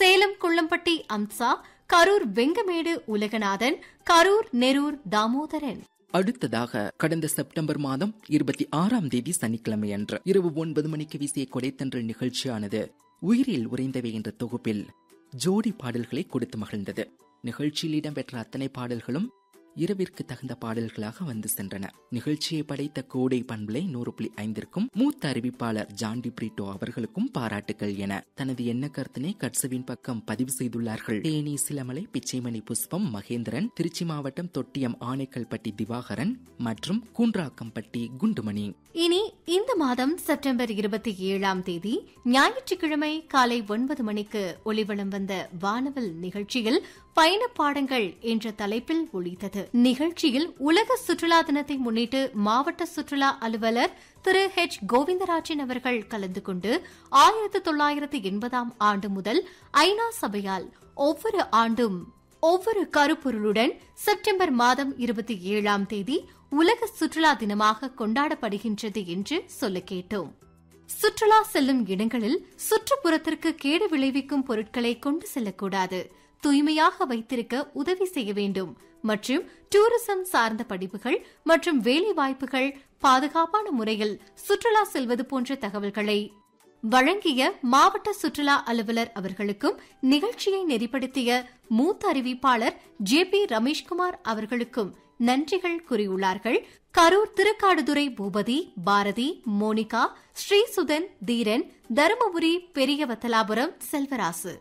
சேலம் குள்ளம்பட்டி அம்சா கரூர் வெங்கமேடு உலகநாதன் கரூர் நெரூர் தாமோதரன் அடுத்ததாக கடந்த செப்டம்பர் மாதம் இருபத்தி ஆறாம் தேதி சனிக்கிழமை அன்று இரவு ஒன்பது மணிக்கு வீசிய கொடைத்தன்றல் நிகழ்ச்சியானது உயிரில் உறைந்தவை என்ற தொகுப்பில் ஜோடி பாடல்களை கொடுத்து மகிழ்ந்தது நிகழ்ச்சியில் இடம்பெற்ற அத்தனை பாடல்களும் இரவிற்கு தகுந்த பாடல்களாக வந்து சென்றன நிகழ்ச்சியை படைத்த கோடை பண்பலை நூறு புள்ளி ஐந்திற்கும் மூத்த அறிவிப்பாளர் ஜான்டி பிரிட்டோ அவர்களுக்கும் பாராட்டுகள் என தனது எண்ண கருத்தினை கட்சவின் பக்கம் பதிவு செய்துள்ளார்கள் தேனி சிலமலை பிச்சைமணி புஷ்பம் மகேந்திரன் திருச்சி மாவட்டம் தொட்டியம் ஆனைக்கல்பட்டி திவாகரன் மற்றும் கூன்றாக்கம்பட்டி குண்டுமணி இனி இந்த மாதம் செப்டம்பர் இருபத்தி ஏழாம் தேதி ஞாயிற்றுக்கிழமை காலை ஒன்பது மணிக்கு ஒளிவளம் வந்த வானவல் நிகழ்ச்சியில் பயண பாடங்கள் என்ற தலைப்பில் ஒழித்தது நிகழ்ச்சியில் உலக சுற்றுலா தினத்தை முன்னிட்டு மாவட்ட சுற்றுலா அலுவலர் திரு ஹெச் கோவிந்தராஜன் அவர்கள் கலந்து கொண்டு ஆயிரத்து தொள்ளாயிரத்து எண்பதாம் ஆண்டு முதல் ஐநா சபையால் ஒவ்வொரு ஆண்டும் ஒவ்வொரு கருப்பொருளுடன் செப்டம்பர் மாதம் இருபத்தி ஏழாம் தேதி உலக சுற்றுலா தினமாக கொண்டாடப்படுகின்றது என்று சொல்ல கேட்டோம் சுற்றுலா செல்லும் இடங்களில் சுற்றுப்புறத்திற்கு கேடு விளைவிக்கும் பொருட்களை கொண்டு செல்லக்கூடாது தூய்மையாக வைத்திருக்க உதவி செய்ய வேண்டும் மற்றும் டூரிசம் சார்ந்த படிப்புகள் மற்றும் வேலை வாய்ப்புகள் பாதுகாப்பான முறையில் சுற்றுலா செல்வது போன்ற தகவல்களை வழங்கிய மாவட்ட சுற்றுலா அலுவலர் அவர்களுக்கும் நிகழ்ச்சியை நெறிப்படுத்திய மூத்த அறிவிப்பாளர் ஜே பி ரமேஷ்குமார் அவர்களுக்கும் நன்றிகள் கூறியுள்ளார்கள் கரூர் திருக்காடுதுறை பூபதி பாரதி மோனிகா ஸ்ரீசுதன் தீரன் தருமபுரி பெரியவத்தலாபுரம் செல்வராசு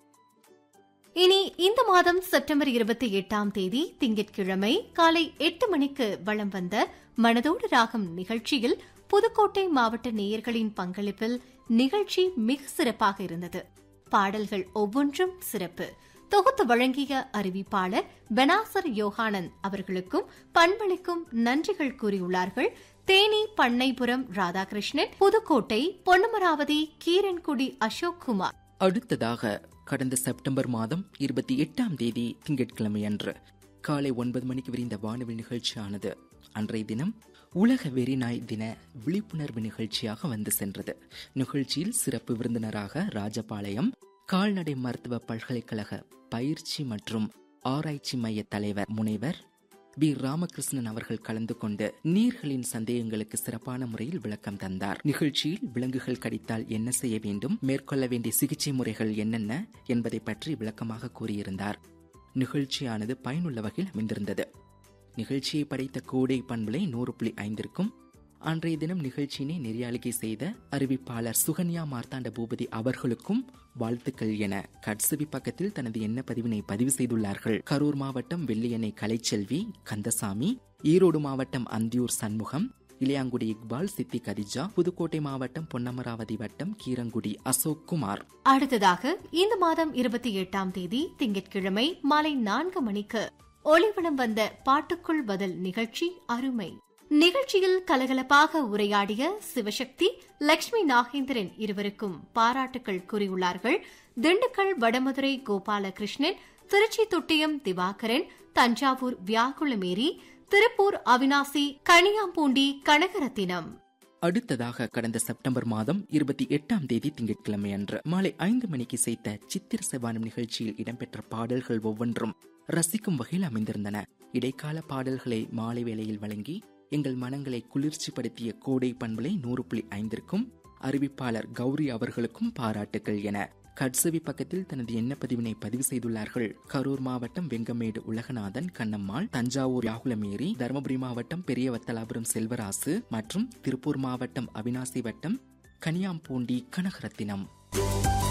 இனி இந்த மாதம் செப்டம்பர் இருபத்தி எட்டாம் தேதி திங்கட்கிழமை காலை எட்டு மணிக்கு வலம் வந்த மனதோடு ராகம் நிகழ்ச்சியில் புதுக்கோட்டை மாவட்ட நேயர்களின் பங்களிப்பில் நிகழ்ச்சி மிக சிறப்பாக இருந்தது பாடல்கள் ஒவ்வொன்றும் சிறப்பு தொகுத்து வழங்கிய அறிவிப்பாளர் பெனாசர் யோகானந்த் அவர்களுக்கும் பண்பளிக்கும் நன்றிகள் கூறியுள்ளார்கள் தேனி பண்ணைபுரம் ராதாகிருஷ்ணன் புதுக்கோட்டை பொன்னமராவதி கீரன்குடி அசோக் குமார் அடுத்ததாக கடந்த செப்டம்பர் மாதம் இருபத்தி எட்டாம் தேதி திங்கட்கிழமை அன்று காலை ஒன்பது மணிக்கு விரிந்த வானவில் நிகழ்ச்சியானது அன்றைய தினம் உலக வெறிநாய் தின விழிப்புணர்வு நிகழ்ச்சியாக வந்து சென்றது நிகழ்ச்சியில் சிறப்பு விருந்தினராக ராஜபாளையம் கால்நடை மருத்துவ பல்கலைக்கழக பயிற்சி மற்றும் ஆராய்ச்சி மைய தலைவர் முனைவர் பி ராமகிருஷ்ணன் அவர்கள் கலந்து கொண்டு நீர்களின் சந்தேகங்களுக்கு சிறப்பான முறையில் விளக்கம் தந்தார் நிகழ்ச்சியில் விலங்குகள் கடித்தால் என்ன செய்ய வேண்டும் மேற்கொள்ள வேண்டிய சிகிச்சை முறைகள் என்னென்ன என்பதை பற்றி விளக்கமாக கூறியிருந்தார் நிகழ்ச்சியானது பயனுள்ள வகையில் அமைந்திருந்தது நிகழ்ச்சியை படைத்த கோடை பண்பலை நூறு புள்ளி ஐந்திற்கும் அன்றைய தினம் நிகழ்ச்சியினை நெறியாளிகை செய்த அறிவிப்பாளர் சுகன்யா மார்த்தாண்ட பூபதி அவர்களுக்கும் வாழ்த்துக்கள் என கட்சவி பக்கத்தில் தனது எண்ண பதிவினை பதிவு செய்துள்ளார்கள் கரூர் மாவட்டம் வெள்ளியணை கலைச்செல்வி கந்தசாமி ஈரோடு மாவட்டம் அந்தியூர் சண்முகம் இளையாங்குடி இக்பால் சித்தி கதிஜா புதுக்கோட்டை மாவட்டம் பொன்னமராவதி வட்டம் கீரங்குடி அசோக் குமார் அடுத்ததாக இந்த மாதம் இருபத்தி எட்டாம் தேதி திங்கட்கிழமை மாலை நான்கு மணிக்கு ஒளிவளம் வந்த பாட்டுக்குள் பதில் நிகழ்ச்சி அருமை நிகழ்ச்சியில் கலகலப்பாக உரையாடிய சிவசக்தி லட்சுமி நாகேந்திரன் இருவருக்கும் பாராட்டுகள் கூறியுள்ளார்கள் திண்டுக்கல் வடமதுரை கோபாலகிருஷ்ணன் திருச்சி தொட்டியம் திவாகரன் தஞ்சாவூர் வியாகுளமேரி திருப்பூர் அவினாசி கனியாம்பூண்டி கனகரத்தினம் அடுத்ததாக கடந்த செப்டம்பர் மாதம் இருபத்தி எட்டாம் தேதி திங்கட்கிழமை அன்று மாலை ஐந்து மணிக்கு செய்த சித்திர செவ்வானம் நிகழ்ச்சியில் இடம்பெற்ற பாடல்கள் ஒவ்வொன்றும் ரசிக்கும் வகையில் அமைந்திருந்தன இடைக்கால பாடல்களை மாலை வேளையில் வழங்கி எங்கள் மனங்களை குளிர்ச்சிப்படுத்திய கோடை பண்பலை நூறு புள்ளி ஐந்திற்கும் அறிவிப்பாளர் கௌரி அவர்களுக்கும் பாராட்டுகள் என கட்சவி பக்கத்தில் தனது எண்ண பதிவினை பதிவு செய்துள்ளார்கள் கரூர் மாவட்டம் வெங்கமேடு உலகநாதன் கண்ணம்மாள் தஞ்சாவூர் யாகுலமேரி தருமபுரி மாவட்டம் பெரியவத்தலாபுரம் செல்வராசு மற்றும் திருப்பூர் மாவட்டம் அவினாசி வட்டம் கனியாம்பூண்டி கனகரத்தினம்